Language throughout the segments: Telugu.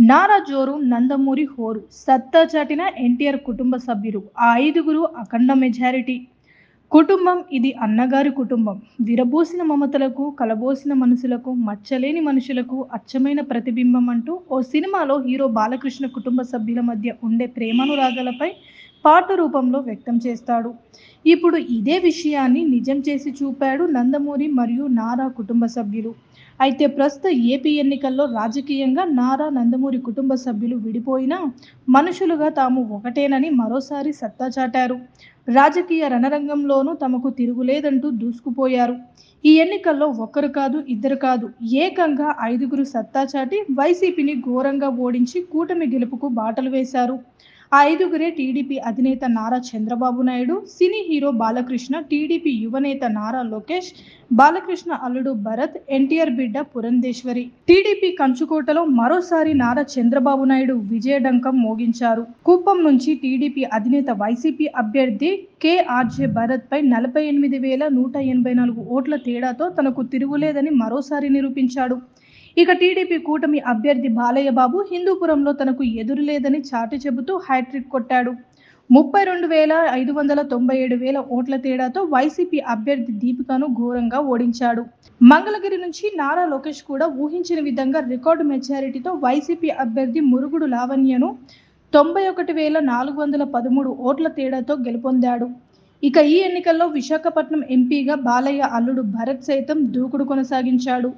నారా జోరు నందమూరి హోరు సత్తా చాటిన ఎన్టీఆర్ కుటుంబ సభ్యులు ఆ ఐదుగురు అఖండ మెజారిటీ కుటుంబం ఇది అన్నగారి కుటుంబం విరబోసిన మమతలకు కలబోసిన మనసులకు మచ్చలేని మనుషులకు అచ్చమైన ప్రతిబింబం అంటూ ఓ సినిమాలో హీరో బాలకృష్ణ కుటుంబ సభ్యుల మధ్య ఉండే ప్రేమానురాగాలపై పాట రూపంలో వ్యక్తం చేస్తాడు ఇప్పుడు ఇదే విషయాన్ని నిజం చేసి చూపాడు నందమూరి మరియు నారా కుటుంబ సభ్యులు అయితే ప్రస్తుత ఏపీ ఎన్నికల్లో రాజకీయంగా నారా నందమూరి కుటుంబ సభ్యులు విడిపోయినా మనుషులుగా తాము ఒకటేనని మరోసారి సత్తా చాటారు రాజకీయ రణరంగంలోనూ తమకు తిరుగులేదంటూ దూసుకుపోయారు ఈ ఎన్నికల్లో ఒక్కరు కాదు ఇద్దరు కాదు ఏకంగా ఐదుగురు సత్తా చాటి వైసీపీని ఘోరంగా ఓడించి కూటమి గెలుపుకు బాటలు వేశారు ఆ ఐదుగురే టీడీపీ అధినేత Nara Chandrababu Naidu cine hero Balakrishna TDP యువనేత నారా లోకేష్ బాలకృష్ణ అల్లుడు భరత్ ఎన్టీఆర్ బిడ్డ పురంధేశ్వరి టీడీపీ కంచుకోటలో మరోసారి నారా చంద్రబాబు నాయుడు విజయడంకం మోగించారు కుప్పం నుంచి టీడీపీ అధినేత వైసీపీ అభ్యర్థి కేఆర్జే భరత్ పై నలభై ఎనిమిది వేల నూట ఎనభై నాలుగు ఓట్ల తేడాతో తనకు తిరుగులేదని మరోసారి నిరూపించాడు ఇక టీడీపీ కూటమి అభ్యర్థి బాలయ్య బాబు హిందూపురంలో తనకు ఎదురు లేదని చాటి చెబుతూ హ్యాట్రిక్ కొట్టాడు ముప్పై రెండు వేల ఐదు వందల తొంభై ఏడు వేల ఓట్ల తేడాతో వైసీపీ అభ్యర్థి దీపికను ఘోరంగా ఓడించాడు మంగళగిరి నుంచి నారా లోకేష్ కూడా ఊహించిన విధంగా రికార్డు మెజారిటీతో వైసీపీ అభ్యర్థి మురుగుడు లావణ్యను తొంభై ఒకటి వేల నాలుగు వందల పదమూడు ఓట్ల తేడాతో గెలుపొందాడు ఇక ఈ ఎన్నికల్లో విశాఖపట్నం ఎంపీగా బాలయ్య అల్లుడు భరత్ సైతం దూకుడు కొనసాగించాడు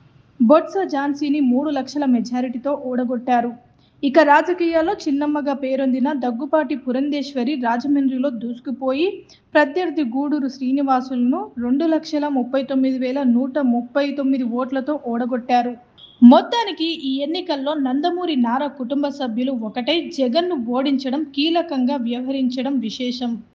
బొత్స ఝాన్సీని మూడు లక్షల మెజారిటీతో ఓడగొట్టారు ఇక రాజకీయాల్లో చిన్నమ్మగా పేరొందిన దగ్గుపాటి పురంధేశ్వరి రాజమండ్రిలో దూసుకుపోయి ప్రత్యర్థి గూడూరు శ్రీనివాసులను రెండు లక్షల ముప్పై తొమ్మిది వేల నూట ముప్పై తొమ్మిది ఓట్లతో ఓడగొట్టారు మొత్తానికి ఈ ఎన్నికల్లో నందమూరి నారా కుటుంబ సభ్యులు ఒకటై జగన్ను ఓడించడం కీలకంగా వ్యవహరించడం విశేషం